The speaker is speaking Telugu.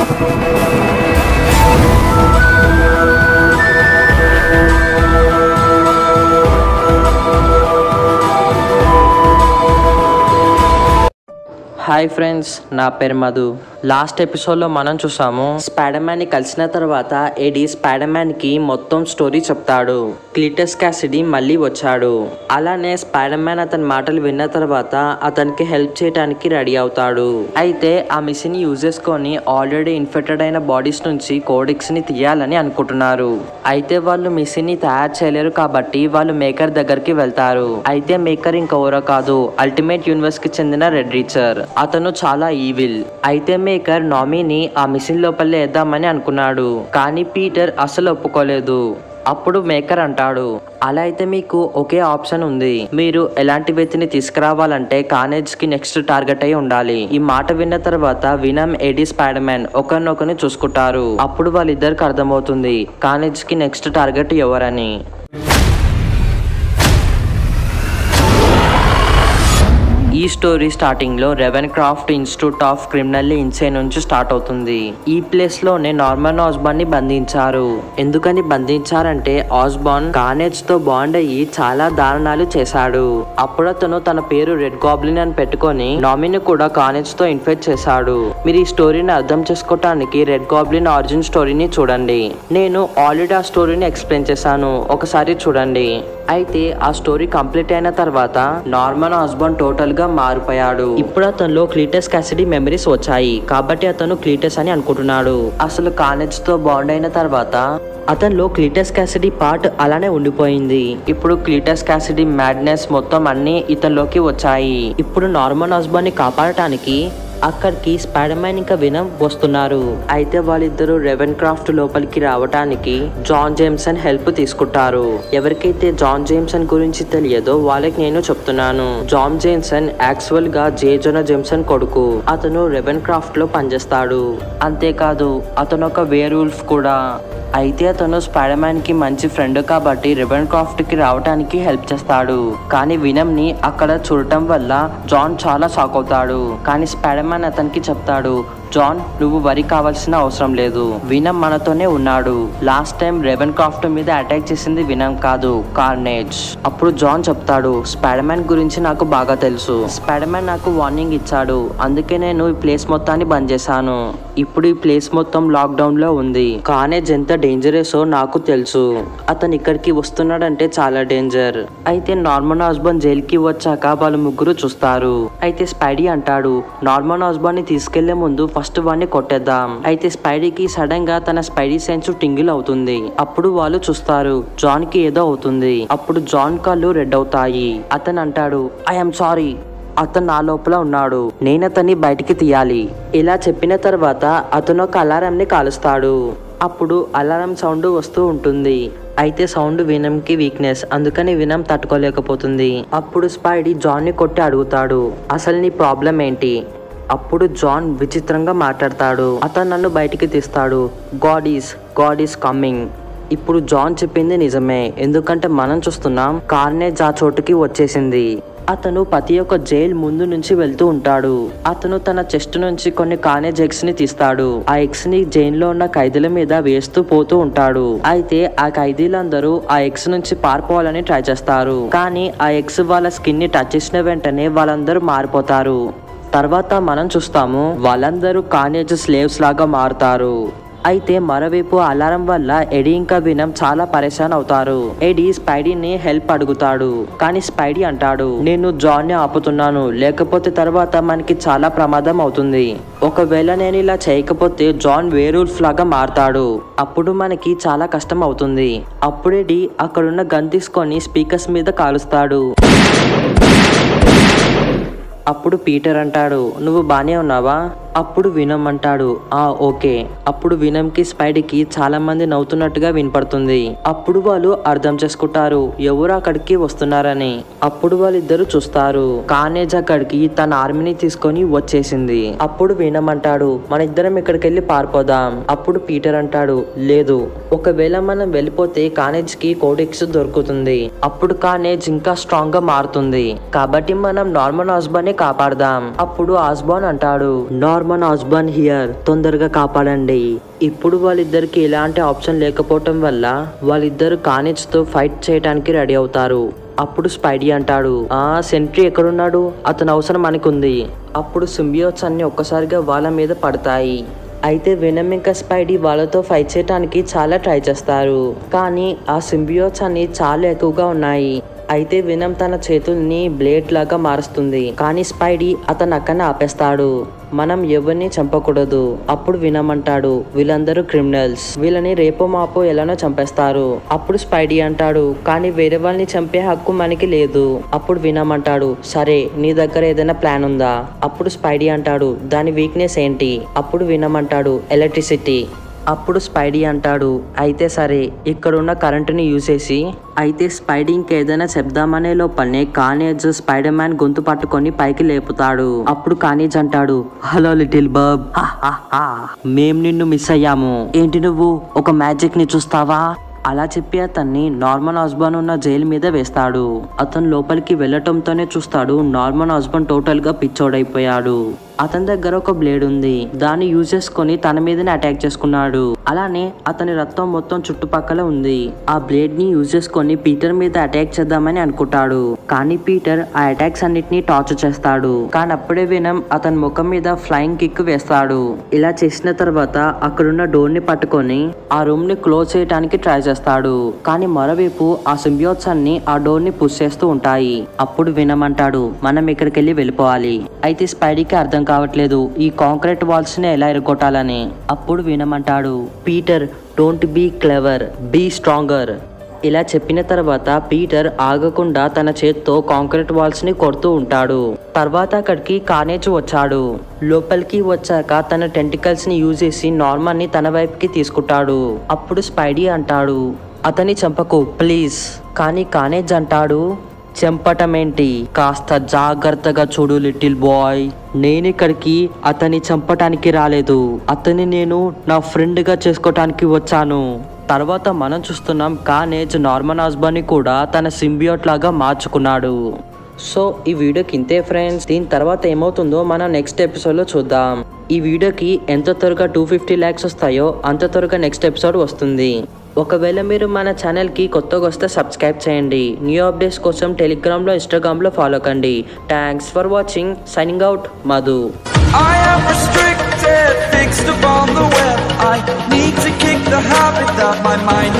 హాయ్ ఫ్రెండ్స్ నా పేరు మధు లాస్ట్ ఎపిసోడ్లో మనం చూసాము స్పైడర్ మ్యాన్ ని కలిసిన తర్వాత ఎడీ స్పైడర్ మ్యాన్ కి మొత్తం స్టోరీ చెప్తాడు క్లీటస్ క్యాసిడీ మళ్ళీ వచ్చాడు అలానే స్పైడర్ మ్యాన్ అతని మాటలు విన్న తర్వాత అతనికి హెల్ప్ చేయడానికి రెడీ అవుతాడు అయితే ఆ మిషన్ యూజ్ చేసుకొని ఆల్రెడీ ఇన్ఫెక్టెడ్ అయిన బాడీస్ నుంచి కోడిక్స్ ని తీయాలని అనుకుంటున్నారు అయితే వాళ్ళు మిషన్ ని తయారు చేయలేరు కాబట్టి వాళ్ళు మేకర్ దగ్గరికి వెళ్తారు అయితే మేకర్ ఇంకెవరో కాదు అల్టిమేట్ యూనివర్స్ కి చెందిన రెడ్ రీచర్ అతను చాలా ఈవిల్ అయితే మేకర్ నామీని ఆ మిషన్ లోపల వేద్దామని అనుకున్నాడు కానీ పీటర్ అసలు ఒప్పుకోలేదు అప్పుడు మేకర్ అంటాడు అలా అయితే మీకు ఒకే ఆప్షన్ ఉంది మీరు ఎలాంటి వ్యక్తిని తీసుకురావాలంటే కానేజ్ కి నెక్స్ట్ టార్గెట్ అయి ఉండాలి ఈ మాట విన్న తర్వాత వినమ్ ఎడీ స్పైడర్ మ్యాన్ ఒకరినొకరిని చూసుకుంటారు అప్పుడు వాళ్ళిద్దరికి అర్థమవుతుంది కానేజ్ కి నెక్స్ట్ టార్గెట్ ఎవరని ఈ స్టోరీ స్టార్టింగ్ లో Ravencroft institute of criminal insane నుంచి స్టార్ట్ అవుతుంది ఈ ప్లేస్ లోనే నార్మన్ ఆస్బాన్ ని బంధించారు ఎందుకని బంధించారంటే ఆస్బాన్ కానేజ్ తో బాండ్ అయ్యి చాలా దారుణాలు చేశాడు అప్పుడు అతను తన పేరు రెడ్ గాబ్లిన్ అని పెట్టుకొని నామిని కూడా కానేజ్ తో ఇన్ఫెక్ట్ చేశాడు మీరు ఈ స్టోరీని అర్థం చేసుకోవటానికి రెడ్ గాబ్లిన్ ఆరిజిన్ స్టోరీని చూడండి నేను ఆల్రెడీ ఆ స్టోరీని ఎక్స్ప్లెయిన్ చేశాను ఒకసారి చూడండి అయితే ఆ స్టోరీ కంప్లీట్ అయిన తర్వాత నార్మన్ ఆస్బాన్ టోటల్ గా మారిపోయాడు ఇప్పుడు అతనిలో క్లీటస్ క్యాసిడీ మెమరీస్ వచ్చాయి కాబట్టి అతను క్లీటస్ అని అనుకుంటున్నాడు అసలు కాలేజ్ తో బాండ్ అయిన తర్వాత అతనిలో క్లీటస్ క్యాసిడీ పార్ట్ అలానే ఉండిపోయింది ఇప్పుడు క్లీటస్ క్యాసిడీ మ్యాడ్నెస్ మొత్తం అన్ని ఇతనిలోకి వచ్చాయి ఇప్పుడు నార్మన్ ఆస్బాన్ ని కాపాడటానికి అక్కడికి స్పైడర్ మ్యాన్ ఇంకా వినం వస్తున్నారు అయితే వాళ్ళిద్దరూ రెవెన్ క్రాఫ్ట్ లోపలికి రావడానికి జాన్ జేమ్సన్ హెల్ప్ తీసుకుంటారు ఎవరికైతే జాన్ జేమ్సన్ గురించి తెలియదో వాళ్ళకి నేను చెప్తున్నాను జాన్ జేమ్సన్ యాక్చువల్ గా జే జోనా జేమ్సన్ కొడుకు అతను రెవెన్ క్రాఫ్ట్ లో పనిచేస్తాడు అంతేకాదు అతను ఒక వేర్ ఉల్ఫ్ కూడా అయితే అతను స్పైడర్ మ్యాన్ కి మంచి ఫ్రెండ్ కాబట్టి రెవెన్ క్రాఫ్ట్ కి రావడానికి హెల్ప్ చేస్తాడు కానీ వినమ్ ని అక్కడ చూడటం వల్ల జాన్ చాలా షాక్ అవుతాడు కానీ స్పైడర్ మ్యాన్ అతనికి చెప్తాడు జాన్ నువ్వు వరి కావాల్సిన అవసరం లేదు వినమ్ మనతోనే ఉన్నాడు లాస్ట్ టైం రెవెన్ క్రాఫ్ట్ మీద అటాక్ చేసింది వినమ్ కాదు కార్నేజ్ అప్పుడు జాన్ చెప్తాడు స్పైడర్ మ్యాన్ గురించి నాకు బాగా తెలుసు స్పైడర్ మ్యాన్ నాకు వార్నింగ్ ఇచ్చాడు అందుకే నేను ఈ ప్లేస్ మొత్తాన్ని బంద్ చేశాను ఇప్పుడు ఈ ప్లేస్ మొత్తం లాక్డౌన్ లో ఉంది కార్నేజ్ ఎంత డేంజరస్ నాకు తెలుసు అతను ఇక్కడికి వస్తున్నాడంటే చాలా డేంజర్ అయితే నార్మన్ హాస్బాన్ జైలుకి వచ్చాక వాళ్ళు ముగ్గురు చూస్తారు అయితే స్పైడీ అంటాడు నార్మన్ హాస్బాన్ ని తీసుకెళ్లే ముందు ఫస్ట్ వాడిని కొట్టేద్దాం అయితే స్పైడీకి సడన్ గా తన స్పైడీ సెన్స్ టింగిల్ అవుతుంది అప్పుడు వాళ్ళు చూస్తారు జాన్ కి ఏదో అవుతుంది అప్పుడు జాన్ కాళ్ళు రెడ్ అవుతాయి అతను అంటాడు ఐఎమ్ సారీ అతను నా లోపల ఉన్నాడు నేను అతన్ని బయటికి తీయాలి ఇలా చెప్పిన తర్వాత అతను ఒక అలారం ని కాలుస్తాడు అప్పుడు అలారం సౌండ్ వస్తూ ఉంటుంది అయితే సౌండ్ వినంకి వీక్నెస్ అందుకని వినం తట్టుకోలేకపోతుంది అప్పుడు స్పైడీ జాన్ ని కొట్టి అడుగుతాడు అసలు నీ ప్రాబ్లం ఏంటి అప్పుడు జాన్ విచిత్రంగా మాట్లాడతాడు అతను నన్ను బయటికి తీస్తాడు God is God is coming ఇప్పుడు జాన్ చెప్పింది నిజమే ఎందుకంటే మనం చూస్తున్నాం కార్నేజ్ ఆ చోటుకి వచ్చేసింది అతను ప్రతి ఒక్క జైల్ ముందు నుంచి వెళ్తూ ఉంటాడు అతను తన చెస్ట్ నుంచి కొన్ని కానేజ్ ఎగ్స్ ని తీస్తాడు ఆ ఎగ్స్ ని జైల్లో ఉన్న ఖైదీల మీద వేస్తూ పోతూ ఉంటాడు అయితే ఆ ఖైదీలందరూ ఆ ఎగ్స్ నుంచి పారిపోవాలని ట్రై చేస్తారు కానీ ఆ ఎగ్స్ వాళ్ళ స్కిన్ ని టచ్ చేసిన వెంటనే వాళ్ళందరూ మారిపోతారు తర్వాత మనం చూస్తాము వాళ్ళందరూ కానేజ్ స్లేవ్స్ లాగా మారుతారు అయితే మరోవైపు అలారం వల్ల ఎడీ ఇంకా వినం చాలా పరేషాన్ అవుతారు ఎడీ స్పైడీని హెల్ప్ అడుగుతాడు కానీ స్పైడీ అంటాడు నేను జాన్ ని ఆపుతున్నాను లేకపోతే తర్వాత మనకి చాలా ప్రమాదం అవుతుంది ఒకవేళ నేను ఇలా చేయకపోతే జాన్ వేరూల్ఫ్ లాగా మారతాడు అప్పుడు మనకి చాలా కష్టం అవుతుంది అప్పుడే డి అక్కడున్న గన్ తీసుకొని స్పీకర్స్ మీద కాలుస్తాడు అప్పుడు పీటర్ అంటాడు నువ్వు బానే ఉన్నావా అప్పుడు వినమ్ అంటాడు ఆ ఓకే అప్పుడు వినమ్కి స్పైడీకి చాలా మంది నవ్వుతున్నట్టుగా వినపడుతుంది అప్పుడు వాళ్ళు అర్థం చేసుకుంటారు ఎవరు అక్కడికి వస్తున్నారని అప్పుడు వాళ్ళిద్దరు చూస్తారు కానేజ్ అక్కడికి తన ఆర్మీని తీసుకొని వచ్చేసింది అప్పుడు వినమ్ అంటాడు మన ఇద్దరం ఇక్కడికి వెళ్ళి పారిపోదాం అప్పుడు పీటర్ అంటాడు లేదు ఒకవేళ మనం వెళ్ళిపోతే కానేజ్ కి కోడెక్స్ దొరుకుతుంది అప్పుడు కానేజ్ ఇంకా స్ట్రాంగ్ గా మారుతుంది కాబట్టి మనం నార్మల్ ఆస్బాన్ ని కాపాడదాం అప్పుడు ఆస్బాన్ అంటాడు నార్మల్ నార్మన్ హస్బన్ హియర్ తొందరగా కాపాడండి ఇప్పుడు వాళ్ళిద్దరికి ఎలాంటి ఆప్షన్ లేకపోవటం వల్ల వాళ్ళిద్దరు కానిచ్ తో ఫైట్ చేయడానికి రెడీ అవుతారు అప్పుడు స్పైడీ అంటాడు ఆ సెంట్రీ ఎక్కడున్నాడు అతని అవసరం మనకుంది అప్పుడు సింబియోట్స్ అన్ని ఒక్కసారిగా వాళ్ళ మీద పడతాయి అయితే వెనమ్ ఇంకా స్పైడీ వాళ్ళతో ఫైట్ చేయడానికి చాలా ట్రై చేస్తారు కానీ ఆ సింబియోట్స్ అన్ని చాలా ఎక్కువగా ఉన్నాయి అయితే వినమ్ తన చేతుల్ని బ్లేడ్ లాగా మారుస్తుంది కానీ స్పైడీ అతను అక్కడనే ఆపేస్తాడు మనం ఎవరిని చంపకూడదు అప్పుడు వినమంటాడు వీళ్ళందరూ క్రిమినల్స్ వీళ్ళని రేపో మాపో ఎలానో చంపేస్తారు అప్పుడు స్పైడీ అంటాడు కానీ వేరే వాళ్ళని చంపే హక్కు మనకి లేదు అప్పుడు వినమంటాడు సరే నీ దగ్గర ఏదైనా ప్లాన్ ఉందా అప్పుడు స్పైడీ అంటాడు దాని వీక్నెస్ ఏంటి అప్పుడు వినమంటాడు ఎలక్ట్రిసిటీ అప్పుడు స్పైడీ అంటాడు అయితే సరే ఇక్కడున్న కరెంటుని యూజ్ చేసి అయితే స్పైడీ ఇంకేదైనా చెప్దామనే లోపలనే కానేజ్ స్పైడర్ మ్యాన్ గొంతు పట్టుకొని పైకి లేపుతాడు అప్పుడు కానేజ్ అంటాడు హలో లిటిల్ బర్బ్ మేం నిన్ను మిస్ అయ్యాము ఏంటి నువ్వు ఒక మ్యాజిక్ ని చూస్తావా అలా చెప్పి అతన్ని నార్మన్ హస్బన్ ఉన్న జైలు మీద వేస్తాడు అతను లోపలికి వెళ్ళటంతోనే చూస్తాడు నార్మన్ హస్బన్ టోటల్ గా పిచ్చోడైపోయాడు అతని దగ్గర ఒక బ్లేడ్ ఉంది దాన్ని యూజ్ చేసుకొని తన మీదనే అటాక్ చేసుకున్నాడు అలానే అతని రక్తం మొత్తం చుట్టుపక్కల ఉంది ఆ బ్లేడ్ ని యూజ్ చేసుకొని పీటర్ మీద అటాక్ చేద్దామని అనుకుంటాడు కానీ పీటర్ ఆ అటాక్స్ అన్నిటిని టార్చర్ చేస్తాడు కానీ అప్పుడే వినం అతని ముఖం మీద ఫ్లయింగ్ కిక్ వేస్తాడు ఇలా చేసిన తర్వాత అక్కడున్న డోర్ ని పట్టుకొని ఆ రూమ్ ని క్లోజ్ చేయడానికి ట్రై చేస్తాడు కానీ మరోవైపు ఆ సింబియోట్స్ అన్ని ఆ డోర్ ని పుష్ చేస్తూ ఉంటాయి అప్పుడు వినమంటాడు మనం ఇక్కడికి వెళ్ళి వెళ్ళిపోవాలి అయితే స్పైడీకి అర్థం కావట్లేదు ఈ కాంక్రీట్ వాల్స్ ని ఎలా ఎరగొట్టాలని అప్పుడు వినమంటాడు Peter don't be clever be stronger ఇలా చెప్పిన తర్వాత పీటర్ ఆగకుండా తన చేత్తో కాంక్రీట్ వాల్స్ ని కొడుతూ ఉంటాడు తర్వాత అక్కడికి కార్నేజ్ వచ్చాడు లోపలికి వచ్చాక తన టెంటికల్స్ ని యూజ్ చేసి నార్మన్ ని తన వైపుకి తీసుకుంటాడు అప్పుడు స్పైడీ అంటాడు అతని చంపకు ప్లీజ్ కానీ కానేజ్ అంటాడు చంపటమేంటి కాస్త జాగ్రత్తగా చూడు లిటిల్ బాయ్ నేను ఇక్కడికి అతన్ని చంపటానికి రాలేదు అతన్ని నేను నా ఫ్రెండ్ గా చేసుకోవటానికి వచ్చాను తర్వాత మనం చూస్తున్నాం కానేజ్ నార్మన్ హస్బన్ కూడా తన సింబియోట్ లాగా మార్చుకున్నాడు సో ఈ వీడియోకి ఇంతే ఫ్రెండ్స్ దీని తర్వాత ఏమవుతుందో మనం నెక్స్ట్ ఎపిసోడ్లో చూద్దాం ఈ వీడియోకి ఎంత త్వరగా టూ ఫిఫ్టీ ల్యాక్స్ వస్తాయో అంత త్వరగా నెక్స్ట్ ఎపిసోడ్ వస్తుంది ఒకవేళ మీరు మన ఛానల్కి కొత్తగా వస్తే సబ్స్క్రైబ్ చేయండి న్యూ అప్డేట్స్ కోసం టెలిగ్రామ్లో ఇన్స్టాగ్రామ్లో ఫాలో కండి thanks for watching signing out Madhu I am restricted, fixed upon the web. I need to kick the habit that my mind